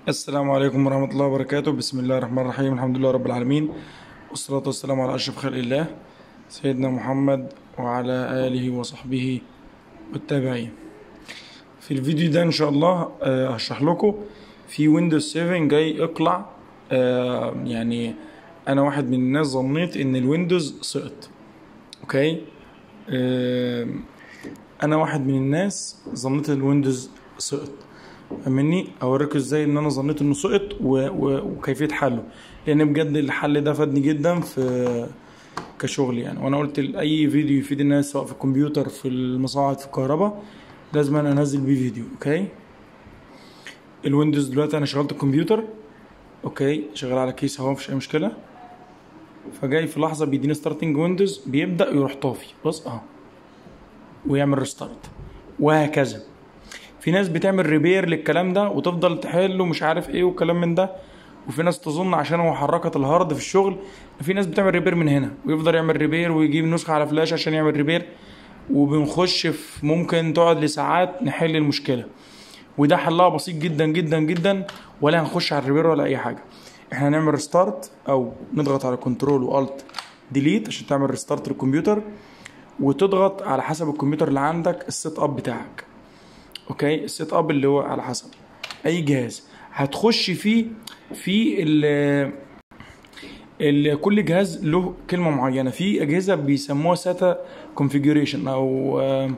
السلام عليكم ورحمة الله وبركاته بسم الله الرحمن الرحيم الحمد لله رب العالمين والصلاة والسلام على أشرف خلق الله سيدنا محمد وعلى آله وصحبه والتابعين في الفيديو ده إن شاء الله آه، هشرح لكم في ويندوز 7 جاي يقلع آه، يعني أنا واحد من الناس ظنيت إن الويندوز سقط أوكي آه، أنا واحد من الناس ظنيت الويندوز سقط فاهمني اوريكم ازاي ان انا ظنيت انه سقط و... و... وكيفيه حله لان بجد الحل ده فادني جدا في كشغل يعني وانا قلت اي فيديو يفيد الناس سواء في الكمبيوتر في المصاعد في الكهرباء لازم أنا انزل بيه فيديو اوكي الويندوز دلوقتي انا شغلت الكمبيوتر اوكي شغال على كيس اهو مفيش اي مشكله فجاي في لحظه بيديني ستارتنج ويندوز بيبدا يروح طافي بص اهو ويعمل ريستارت وهكذا في ناس بتعمل ريبير للكلام ده وتفضل تحل ومش عارف ايه وكلام من ده وفي ناس تظن عشان هو حركت الهارد في الشغل في ناس بتعمل ريبير من هنا ويفضل يعمل ريبير ويجيب نسخه على فلاش عشان يعمل ريبير وبنخش في ممكن تقعد لساعات نحل المشكله وده حلها بسيط جدا جدا جدا ولا هنخش على الريبير ولا اي حاجه احنا هنعمل ريستارت او نضغط على كنترول والت ديليت عشان تعمل ريستارت للكمبيوتر وتضغط على حسب الكمبيوتر اللي عندك السيت اب بتاعك اوكي السيت اب اللي هو على حسب اي جهاز هتخش فيه في ال ال- كل جهاز له كلمه معينه في اجهزه بيسموها ساتا كونفيجريشن او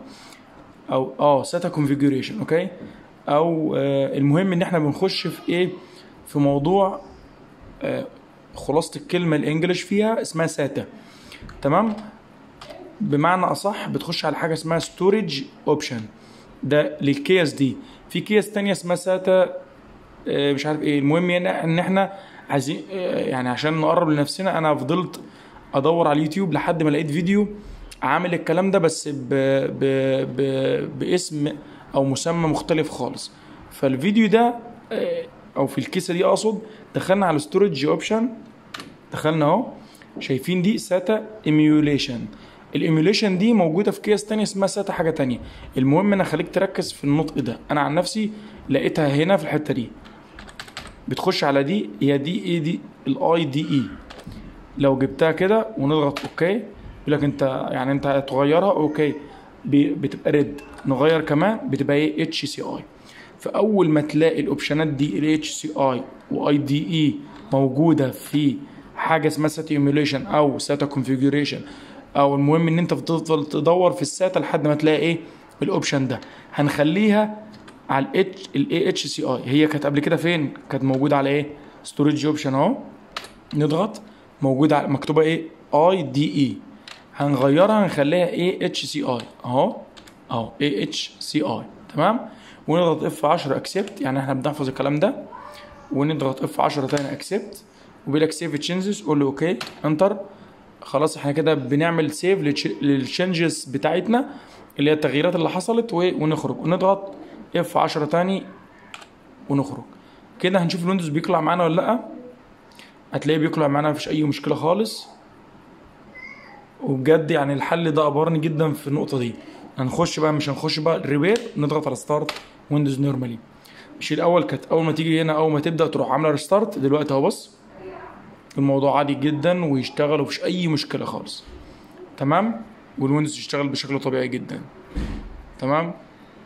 او اه ساتا كونفيجريشن اوكي او آه، المهم ان احنا بنخش في ايه في موضوع آه، خلاصه الكلمه الانجليش فيها اسمها ساتا تمام بمعنى اصح بتخش على حاجه اسمها ستورج اوبشن ده للكيس دي في كيس تانية اسمها ساتا آه، مش عارف ايه المهم يعني ان احنا عايزين آه، يعني عشان نقرب لنفسنا انا فضلت ادور على اليوتيوب لحد ما لقيت فيديو عامل الكلام ده بس ب... ب... ب... باسم او مسمى مختلف خالص فالفيديو ده آه، او في الكيسه دي اقصد دخلنا على ستورج اوبشن دخلنا اهو شايفين دي ساتا ايميوليشن الايميوليشن دي موجوده في كيس تانية اسمها ساتا حاجه تانية المهم انا خليك تركز في النطق ده انا عن نفسي لقيتها هنا في الحته دي بتخش على دي هي دي ايه دي الاي دي اي لو جبتها كده ونضغط اوكي يقول لك انت يعني انت هتغيرها اوكي ب- بتبقى ريد نغير كمان بتبقى ايه اتش سي اي فاول ما تلاقي الاوبشنات دي ال اتش سي اي واي دي اي موجوده في حاجه اسمها ساتا ايميوليشن او ساتا كونفيجريشن او المهم ان انت بتفضل تدور في الساتا لحد ما تلاقي ايه الاوبشن ده هنخليها على الاتش الاي اتش سي اي هي كانت قبل كده فين كانت موجوده على ايه ستورج اوبشن اهو نضغط موجوده على مكتوبه ايه اي دي اي هنغيرها هنخليها اي اتش سي اي اهو اهو اي اتش سي اي تمام ونضغط اف 10 اكسبت يعني احنا بنحفظ الكلام ده ونضغط اف 10 تاني اكسبت وبيقول لك سيف تشينجز قول له اوكي انتر خلاص احنا كده بنعمل سيف للتشنجز بتاعتنا اللي هي التغييرات اللي حصلت و- ونخرج ونضغط اف 10 تاني ونخرج كده هنشوف الويندوز بيطلع معانا ولا لا هتلاقيه بيطلع معانا مفيش اي مشكله خالص وبجد يعني الحل ده ابهرني جدا في النقطه دي هنخش بقى مش هنخش بقى الريبير نضغط على ستارت ويندوز نورمالي مش الاول كانت اول ما تيجي هنا اول ما تبدا تروح عامله ريستارت دلوقتي اهو بص الموضوع عادي جدا ويشتغل ومفيش اي مشكله خالص تمام والويندوز يشتغل بشكل طبيعي جدا تمام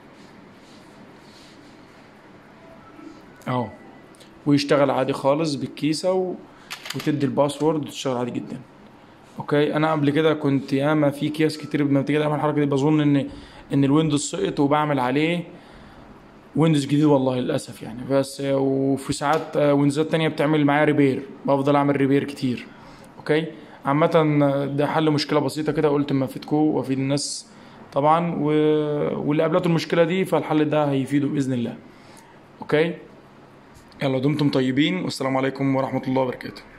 اهو ويشتغل عادي خالص بالكيسه و... وتدي الباسورد وتشتغل عادي جدا اوكي انا قبل كده كنت ياما في اكياس كتير لما بتيجي اعمل الحركه دي بظن ان ان الويندوز سقط وبعمل عليه ويندوز جديد والله للاسف يعني بس آه، وفي ساعات آه، ويندوزات تانية بتعمل معايا ريبير بفضل اعمل ريبير كتير اوكي عامة آه، ده حل مشكلة بسيطة كده قلت اما افيدكم وافيد الناس طبعا و... واللي قابلته المشكلة دي فالحل ده هيفيده بإذن الله اوكي يلا دمتم طيبين والسلام عليكم ورحمة الله وبركاته